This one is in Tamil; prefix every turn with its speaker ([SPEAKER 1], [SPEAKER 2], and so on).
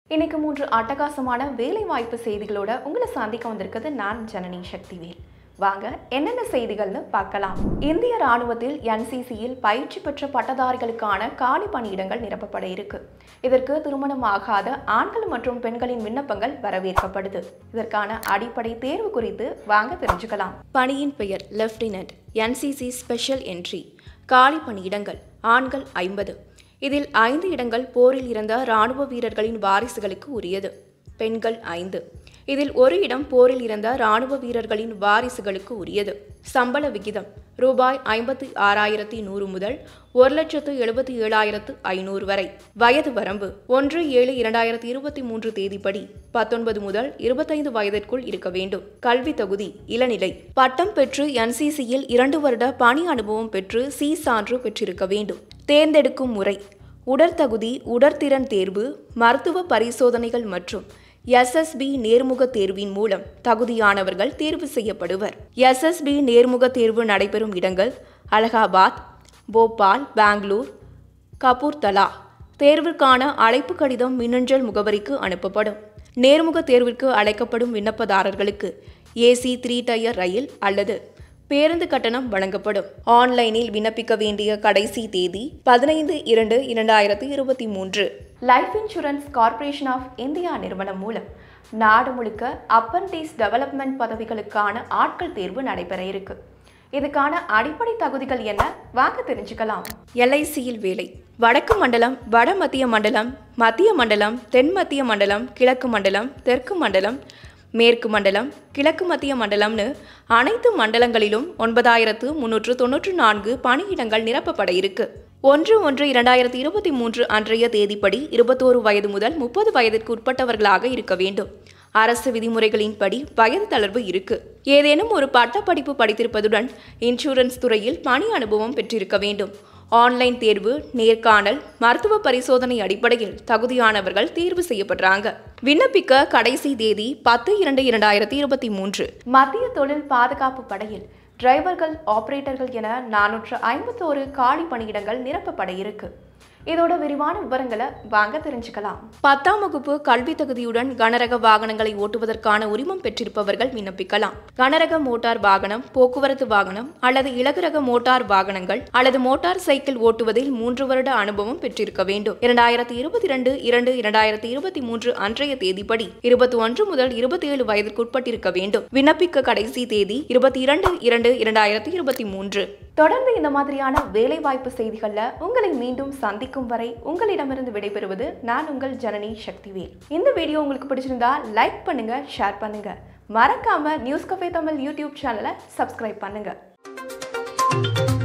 [SPEAKER 1] இன்னைக்கு மூன்று அட்டகாசமான வேலை வாய்ப்பு செய்திகளோட உங்களை சந்திக்க வந்திருக்கிறது நான் ஜனனி சக்திவேல் வாங்க என்னென்ன செய்திகள்னு பார்க்கலாம் இந்திய ராணுவத்தில் என்சிசியில் பயிற்சி பெற்ற பட்டதாரிகளுக்கான காலி பணியிடங்கள் நிரப்பப்பட இருக்கு இதற்கு திருமணம் ஆகாத ஆண்கள் மற்றும் பெண்களின் விண்ணப்பங்கள் வரவேற்கப்படுது இதற்கான அடிப்படை தேர்வு குறித்து வாங்க தெரிஞ்சுக்கலாம் பணியின் பெயர் லெப்டினன்ட் என்சிசி ஸ்பெஷல் என்ட்ரி காலி பணியிடங்கள் ஆண்கள் ஐம்பது இதில் ஐந்து இடங்கள் போரில் இறந்த இராணுவ வீரர்களின் வாரிசுகளுக்கு உரியது பெண்கள் ஐந்து இதில் ஒரு இடம் போரில் இறந்த இராணுவ வீரர்களின் வாரிசுகளுக்கு உரியது சம்பள விகிதம் ரூபாய் ஐம்பத்தி ஆறாயிரத்தி நூறு முதல் ஒரு லட்சத்து எழுபத்தி ஏழாயிரத்து ஐநூறு வரை வயது வரம்பு ஒன்று ஏழு இரண்டாயிரத்தி இருபத்தி மூன்று தேதிப்படி பத்தொன்பது முதல் இருபத்தைந்து வயதிற்குள் இருக்க வேண்டும் கல்வி தகுதி இளநிலை பட்டம் பெற்று என்சிசியில் இரண்டு வருட பணி அனுபவம் பெற்று சி சான்று பெற்றிருக்க வேண்டும் தேர்ந்தெடுக்கும் முறை உடற்தகுதி உடற்திறன் தேர்வு மருத்துவ பரிசோதனைகள் மற்றும் எஸ்எஸ்பி நேர்முக தேர்வின் மூலம் தகுதியானவர்கள் தேர்வு செய்யப்படுவர் எஸ்எஸ்பி நேர்முக தேர்வு நடைபெறும் இடங்கள் அலகாபாத் போபால் பெங்களூர் கபூர்தலா தேர்விற்கான அழைப்பு கடிதம் மின்னஞ்சல் முகவரிக்கு அனுப்பப்படும் நேர்முக தேர்விற்கு அழைக்கப்படும் விண்ணப்பதாரர்களுக்கு ஏசி த்ரீ டயர் ரயில் அல்லது பேருந்து கட்டணம் வழங்கப்படும் ஆன்லைனில் விண்ணப்பிக்க வேண்டிய கடைசி தேதி பதினைந்து இரண்டு இரண்டாயிரத்தி இருபத்தி மூன்று life insurance corporation of India நிறுவனம் மூலம் நாடு முழுக்க அப்பன்டீஸ் டெவலப்மெண்ட் பதவிகளுக்கான ஆட்கள் தேர்வு நடைபெற இருக்கு இதுக்கான அடிப்படை தகுதிகள் என்ன வாங்க தெரிஞ்சுக்கலாம் எல்ஐசியில் வேலை வடக்கு மண்டலம் வட மத்திய மண்டலம் மத்திய மண்டலம் தென் மத்திய மண்டலம் கிழக்கு மண்டலம் தெற்கு மண்டலம் மேற்கு மண்டலம் கிழக்கு மத்திய மண்டலம்னு அனைத்து மண்டலங்களிலும் ஒன்பதாயிரத்து முன்னூற்று தொன்னூற்று நான்கு பணியிடங்கள் நிரப்பப்பட இருக்கு ஒன்று ஒன்று இரண்டாயிரத்தி இருபத்தி மூன்று அன்றைய தேதிப்படி இருபத்தோரு வயது முதல் முப்பது வயதிற்கு உட்பட்டவர்களாக இருக்க வேண்டும் அரசு விதிமுறைகளின்படி வயது தளர்வு இருக்கு ஏதேனும் ஒரு பட்டப்படிப்பு படித்திருப்பதுடன் இன்சூரன்ஸ் துறையில் பணி அனுபவம் பெற்றிருக்க வேண்டும் ஆன்லைன் தேர்வு நேர்காணல் மருத்துவ பரிசோதனை அடிப்படையில் தகுதியானவர்கள் தேர்வு செய்யப்படுறாங்க விண்ணப்பிக்க கடைசி தேதி பத்து இரண்டு இரண்டாயிரத்தி இருபத்தி மூன்று மத்திய தொழில் பாதுகாப்பு படையில் டிரைவர்கள் ஆபரேட்டர்கள் என நானூற்று ஐம்பத்தோரு காலி பணியிடங்கள் நிரப்பப்பட இருக்கு இதோட விரிவான விவரங்களை வாங்க தெரிஞ்சுக்கலாம் பத்தாம் வகுப்பு கல்வி தகுதியுடன் கனரக வாகனங்களை ஓட்டுவதற்கான உரிமம் பெற்றிருப்பவர்கள் விண்ணப்பிக்கலாம் கனரக மோட்டார் வாகனம் போக்குவரத்து வாகனம் அல்லது இலகுரக மோட்டார் வாகனங்கள் அல்லது மோட்டார் சைக்கிள் ஓட்டுவதில் மூன்று வருட அனுபவம் பெற்றிருக்க வேண்டும் இரண்டாயிரத்தி இருபத்தி இரண்டு இரண்டு இரண்டாயிரத்தி இருபத்தி மூன்று அன்றைய தேதிப்படி இருபத்தி ஒன்று முதல் இருபத்தி ஏழு வயதிற்குட்பட்டிருக்க வேண்டும் விண்ணப்பிக்க கடைசி தேதி இருபத்தி இரண்டு இரண்டு இரண்டாயிரத்தி இருபத்தி மூன்று தொடர்ந்து இந்த மாதிரியான வேலைவாய்ப்பு செய்திகள்ல உங்களை மீண்டும் சந்திக்கும் வரை உங்களிடமிருந்து விடைபெறுவது நான் உங்கள் ஜனனி சக்திவேல் இந்த வீடியோ உங்களுக்கு பிடிச்சிருந்தா லைக் பண்ணுங்க ஷேர் பண்ணுங்க மறக்காம நியூஸ் கஃபே தமிழ் யூடியூப் சேனலை சப்ஸ்கிரைப் பண்ணுங்க